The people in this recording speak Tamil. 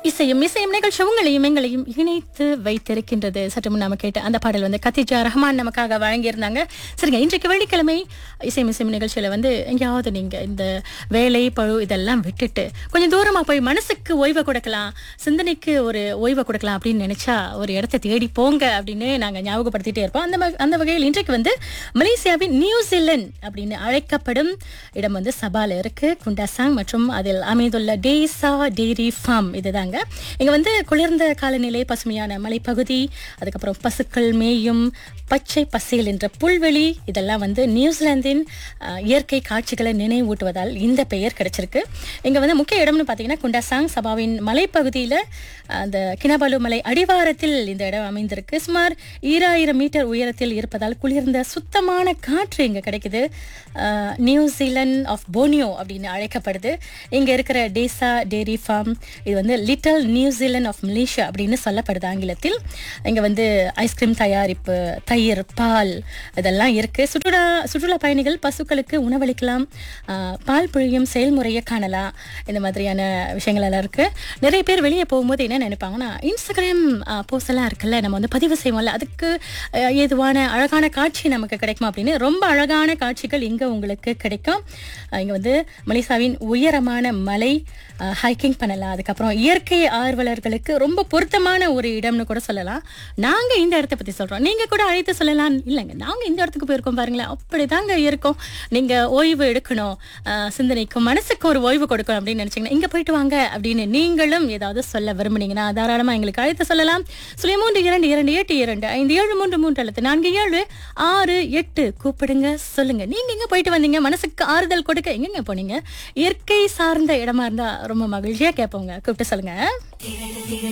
இசையும் இசையும் நிகழ்ச்சி உங்களையும் எங்களையும் இணைத்து வைத்திருக்கின்றது சற்று முன் நாம கேட்ட அந்த பாடல் வந்து கத்திஜா ரஹ்மான் நமக்காக வழங்கியிருந்தாங்க சரிங்க இன்றைக்கு வெள்ளிக்கிழமை இசையும் இசையும் நிகழ்ச்சியில வந்து எங்கேயாவது நீங்க இந்த வேலை பழு இதெல்லாம் விட்டுட்டு கொஞ்சம் தூரமா போய் மனசுக்கு ஓய்வை கொடுக்கலாம் சிந்தனைக்கு ஒரு ஓய்வை கொடுக்கலாம் அப்படின்னு நினைச்சா ஒரு இடத்தை தேடி போங்க அப்படின்னு நாங்க ஞாபகப்படுத்திட்டே இருப்போம் அந்த வகை- அந்த வகையில் இன்றைக்கு வந்து மலேசியாவின் நியூசிலண்ட் அப்படின்னு அழைக்கப்படும் இடம் வந்து சபால இருக்கு குண்டாசாங் மற்றும் அதில் அமைந்துள்ள டேசா டேரி ஃபார்ம் இதுதாங்க இங்க வந்து குளிர்ந்த காலநிலை பசுமையான மலைப்பகுதி அதுக்கப்புறம் பசுக்கள் மேயும் பச்சை பசேல் என்ற புல்வெளி இதெல்லாம் வந்து நியூசிலாந்தின் அஹ், இயற்கை காட்சிகளை நினைவூட்டுவதால் இந்த பெயர் கிடைச்சிருக்கு இங்க வந்து முக்கிய இடம்னு பார்த்தீங்கன்னா குண்டாசாங் சபாவின் மலைப்பகுதியில அந்த கினபாலு மலை அடிவாரத்தில் இந்த இடம் அமைந்திருக்கு சுமார் ஈராயிரம் மீட்டர் உயரத்தில் இருப்பதால் குளிர்ந்த சுத்தமான காற்று இங்க கிடைக்குது அஹ், நியூசிலாந்து ஆஃப் போனியோ அப்படின்னு அழைக்கப்படுது இங்க இருக்கிற டேசா டேரி ஃபார்ம் இது வந்து லிட்டில் நியூசிலாந்து ஆஃப் மலேசியா அப்படின்னு சொல்லப்படுது ஆங்கிலத்தில் இங்க வந்து ஐஸ்கிரீம் தயாரிப்பு தயிர் பால் இதெல்லாம் இருக்கு சுற்றுலா சுற்றுலா பயணிகள் பசுக்களுக்கு உணவளிக்கலாம் ஆஹ், பால் புழியும் செயல்முறையை காணலாம் இந்த மாதிரியான விஷயங்கள் எல்லாம் இருக்கு நிறைய பேர் வெளியே போகும்போது என்ன நினைப்பாங்கன்னா இன்ஸ்டாகிராம் போஸ்ட் எல்லாம் இருக்குல்ல நம்ம வந்து பதிவு செய்வோம்ல அதுக்கு ஆஹ், ஏதுவான அழகான காட்சி நமக்கு கிடைக்குமா அப்படின்னு ரொம்ப அழகான காட்சிகள் இங்க உங்களுக்கு கிடைக்கும் ஆஹ், இங்க வந்து மலேசியாவின் உயரமான மலை ஹைக்கிங் பண்ணலாம் அதுக்கப்புறம் இயற்கை ஆர்வலர்களுக்கு ரொம்ப பொருத்தமான ஒரு இடம்னு கூட சொல்லலாம் நாங்க இந்த இடத்த பத்தி சொல்றோம் நீங்க கூட அழைத்து சொல்லலாம் இல்லைங்க நாங்க இந்த இடத்துக்கு போயிருக்கோம் பாருங்களேன் அப்படிதாங்க இருக்கோம் நீங்க ஓய்வு எடுக்கணும் ஆஹ் சிந்தனைக்கும் மனசுக்கு ஒரு ஓய்வு கொடுக்கணும் அப்படின்னு நினைச்சீங்கன்னா இங்க போயிட்டு வாங்க அப்படின்னு நீங்களும் ஏதாவது சொல்ல விரும்புனீங்கன்னா தாராளமா எங்களுக்கு அழைத்து சொல்லலாம் சுழி மூன்று இரண்டு இரண்டு எட்டு இரண்டு ஐந்து ஏழு மூன்று மூன்று அல்லது நான்கு ஏழு ஆறு எட்டு கூப்பிடுங்க சொல்லுங்க நீங்க எங்க போயிட்டு வந்தீங்க மனசுக்கு ஆறுதல் கொடுக்க எங்கெங்க போனீங்க இயற்கை சார்ந்த இடமா இருந்தா ரொம்ப மகிழ்ச்சியா கேட்போங்க கூப்பிட்டு சொல்லுங்க